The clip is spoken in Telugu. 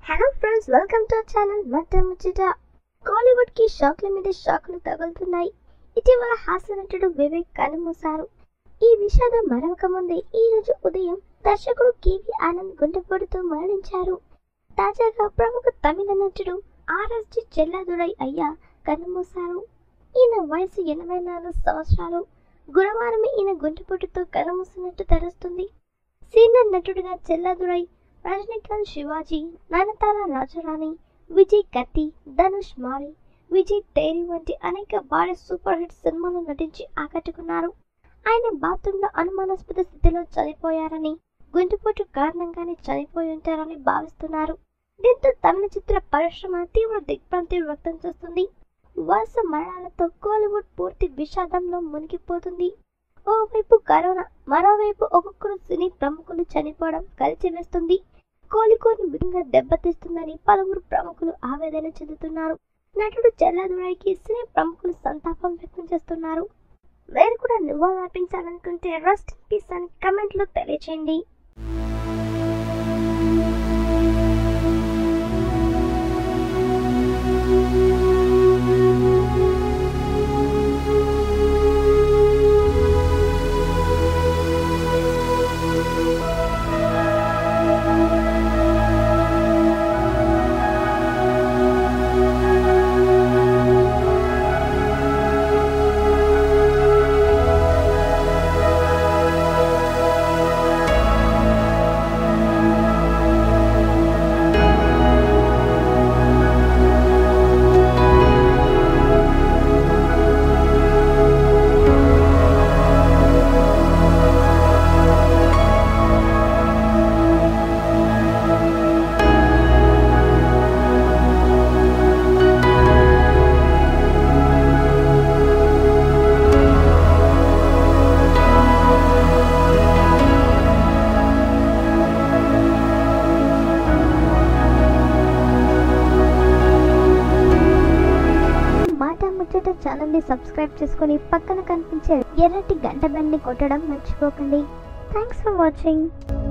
hello friends welcome to channel మధ్య ముచ్చట కోలీవుడ్ కి షాక్ల మీద షాక్లు తగులుతున్నాయి ఇటీవల హాస్య నటుడు వివేక్ కనుమూశారు ఈ విషాదం మరవక ముందే ఈ రోజు ఉదయం దర్శకుడు కేవి ఆనంద్ గుండెపోటుతో మరణించారు తాజాగా ప్రముఖ తమిళ నటుడు ఆర్ఎస్జి చెల్లాదురై అయ్యా కన్నుమూశారు ఈయన వయసు ఎనభై నాలుగు సంవత్సరాలు గురువారం ఈయన గుండెపోటుతో కన్నుమూసినట్టు తెలుస్తుంది సీనియర్ నటుడిగా చెల్లాదురై రజనీకాంత్ శివాజీ నయనతార రాజరాణి విజయ్ కత్తి ధనుష్ మారి విజయ్ తేరి వంటి అనేక భారీ సూపర్ హిట్ సినిమాలు నటించి ఆకట్టుకున్నారు ఆయన బాత్రూంలో అనుమానాస్పద స్థితిలో చనిపోయారని గుండెపోటు కారణంగానే చనిపోయి ఉంటారని భావిస్తున్నారు దీంతో తమిళ చిత్ర పరిశ్రమ తీవ్ర దిగ్భ్రాంతి వ్యక్తం చేస్తుంది వరుస మరణాలతో కోలీవుడ్ పూర్తి విషాదంలో మునిగిపోతుంది ఓవైపు కరోనా మరోవైపు ఒక్కొక్కరు సినీ ప్రముఖులు చనిపోవడం కలిసివేస్తుంది కోలుకోని విధంగా దెబ్బతీస్తుందని పలువురు ప్రముఖులు ఆవేదన చెందుతున్నారు నటుడు చెల్లాదురాయికి సినీ ప్రముఖులు సంతాపం వ్యక్తం చేస్తున్నారు మీరు కూడా నివాళులర్పించాలనుకుంటే రస్ట్ ఇన్ పీస్ అని కమెంట్లో తెలియచేయండి మాట ముచ్చట ఛానల్ని సబ్స్క్రైబ్ చేసుకొని పక్కన కనిపించే ఎర్రటి గంట బెల్ని కొట్టడం మర్చిపోకండి థ్యాంక్స్ ఫర్ వాచింగ్